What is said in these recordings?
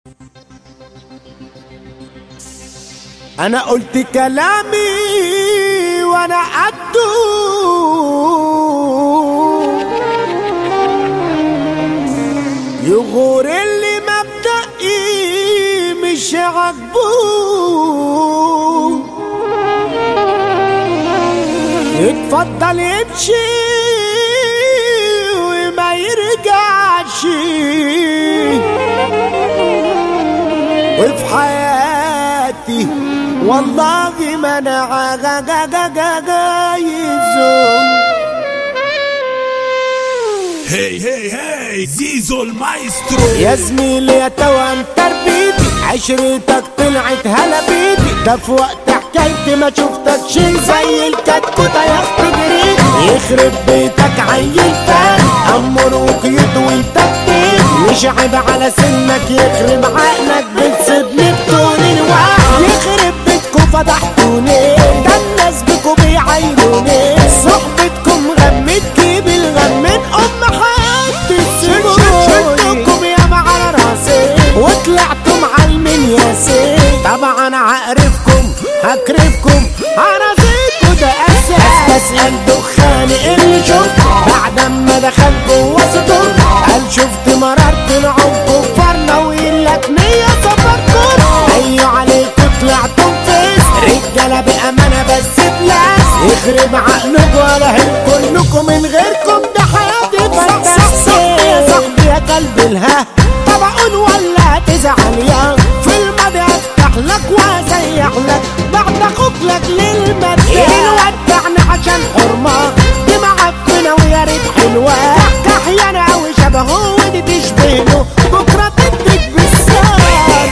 انا قلت كلامي وانا قده يغور اللي مبدئي مش عاجبه يتفضل يمشي وما يرجعش وفي حياتي والله ما انا عايزه هي هي هي زيزو المايسترو يا زميلي يا توام تربيتي عشرتك طلعت هلا بيتي ده في وقت حكايتي ما شفتك شي زي الكتكوتة يا اختي جريت يخرب بيتك عيل فاهم امر وقيد وانت بتيت مش عيب على سنك يخرب عقلك بتسيبني بطول الوقت يخرب بيتكم فضحتوني ده الناس بكم بيعايروني صحبتكم غمت جيب الغم من ام حياتي شدتكم يا على راسي وطلعتم عالمين يا سيد طبعا عقرفكم هكرفكم عرفيكوا ده اساس بسأل دخاني اللي شفت بعد ما دخل جوا صدور قال شفت مررت العمق كفرنا ويقول لك نية سفركم ايوه عليكوا طلعتم فيس رجالة بأمانة بس بلاس يخرب عقلكوا ولا كلكم من غيركم ده حياتي فانتاسي يا صاحبي يا قلب الها طبعا ولا تزعل يا في الماضي افتح لك وازيح لك بعد اخوك لك للمدينة ودعني عشان حرمة دي معفنة ويا ريت حلوة كحيانة اوي شبهه ودي تشبهه بكرة تديك بالسهر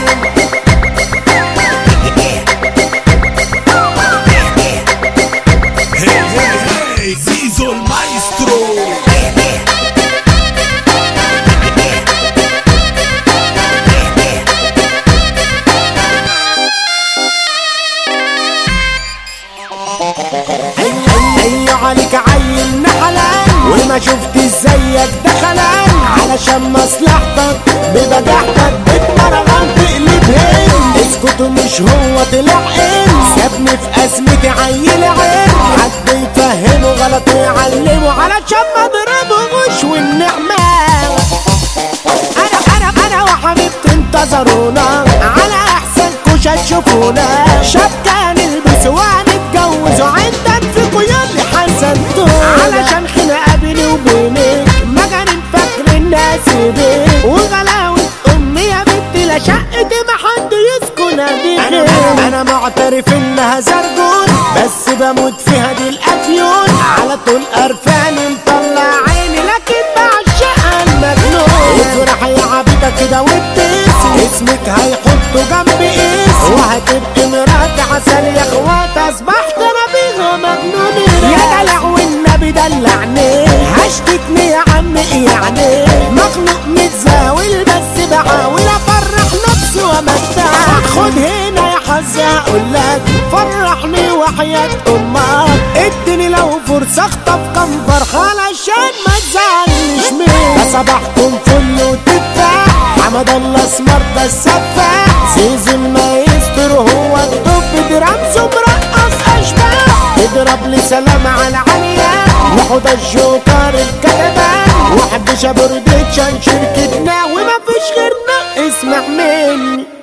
هي هي هي زيزو المايسترو ايوه عليك عيل نحلان وما شفت زيك دخلان علشان مصلحتك ببجاحتك بتمرغم تقلب هين اسكت مش هو طلع ان سابني في ازمتي عيل عين حد يفهمه غلط ويعلمه علشان ما اضربهوش والنعمه انا انا انا وحبيبتي انتظرونا على احسن كوشة تشوفونا شاب كان البس وهنتجوز وعندك في قيود حسنتونا علشان خناقه بيني وبينك مجانين فاكر الناس بيك وغلاوة امي يا بنتي لا شقتي ما حد يسكن انا انا معترف انها زرجون بس بموت فيها دي الافيون على طول قرفاني مطلع عيني لكن بعشقها المجنون افرح يا عبيطة كده وابتسم اسمك هيحطه جنب اسم وهتبقي مرات عسل يا اخوات اصبحت انا بيها مجنون يا دلع والنبي دلعني هشتكني يا عم ايه يعني مخلوق متزاول بس بحاول افرح نفسي وامتع خد هنا يا حظ هقولك فرحني وحياة امك اديني لو فرصة اخطف كم فرحة علشان ما تزعلنيش مني صباحكم فل وتدفع حمد الله اسمر ده السفاح سيزن ما يستر هو الطب درامسه مرقص اشباح اضرب لي سلام على عليا وحد الجوكر الكتبان وحب شبردتشان شركتنا وما فيش غيرنا اسمع مني